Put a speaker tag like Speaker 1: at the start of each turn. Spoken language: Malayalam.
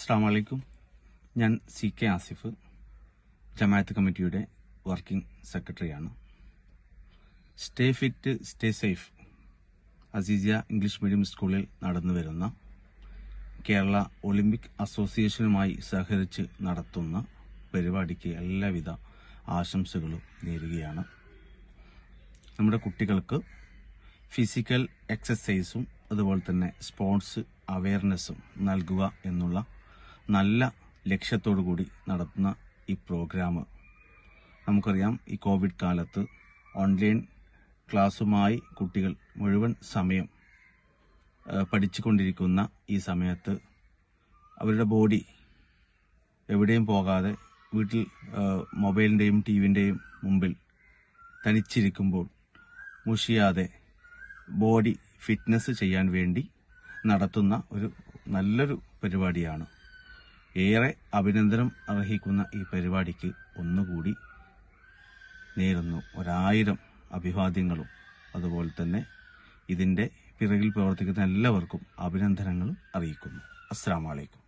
Speaker 1: അസ്സാം വലൈക്കും ഞാൻ സി കെ ആസിഫ് ജമാഅത്ത് കമ്മിറ്റിയുടെ വർക്കിംഗ് സെക്രട്ടറിയാണ് stay fit stay safe Aziziya English medium സ്കൂളിൽ നടന്നു വരുന്ന കേരള ഒളിമ്പിക് അസോസിയേഷനുമായി സഹകരിച്ച് നടത്തുന്ന പരിപാടിക്ക് എല്ലാവിധ ആശംസകളും നേരുകയാണ് നമ്മുടെ കുട്ടികൾക്ക് ഫിസിക്കൽ എക്സസൈസും അതുപോലെ തന്നെ സ്പോർട്സ് അവയർനെസ്സും നൽകുക എന്നുള്ള നല്ല ലക്ഷ്യത്തോടു കൂടി നടത്തുന്ന ഈ പ്രോഗ്രാം നമുക്കറിയാം ഈ കോവിഡ് കാലത്ത് ഓൺലൈൻ ക്ലാസ്സുമായി കുട്ടികൾ മുഴുവൻ സമയം ഏഹ്, പഠിച്ചുകൊണ്ടിരിക്കുന്ന ഈ സമയത്ത് അവരുടെ ബോഡി എവിടെയും പോകാതെ വീട്ടിൽ ഏഹ്, മൊബൈലിൻ്റെയും ടി വിൻ്റെയും മുമ്പിൽ തനിച്ചിരിക്കുമ്പോൾ മുഷിയാതെ ബോഡി ഫിറ്റ്നസ് ചെയ്യാൻ വേണ്ടി നടത്തുന്ന ഒരു നല്ലൊരു പരിപാടിയാണ് ഏറെ അഭിനന്ദനം അർഹിക്കുന്ന ഈ പരിപാടിക്ക് ഒന്നുകൂടി നേരുന്നു ഒരായിരം അഭിവാദ്യങ്ങളും അതുപോലെ തന്നെ ഇതിന്റെ പിറകിൽ പ്രവർത്തിക്കുന്ന എല്ലാവർക്കും അഭിനന്ദനങ്ങളും അറിയിക്കുന്നു അസ്സാം വലൈക്കും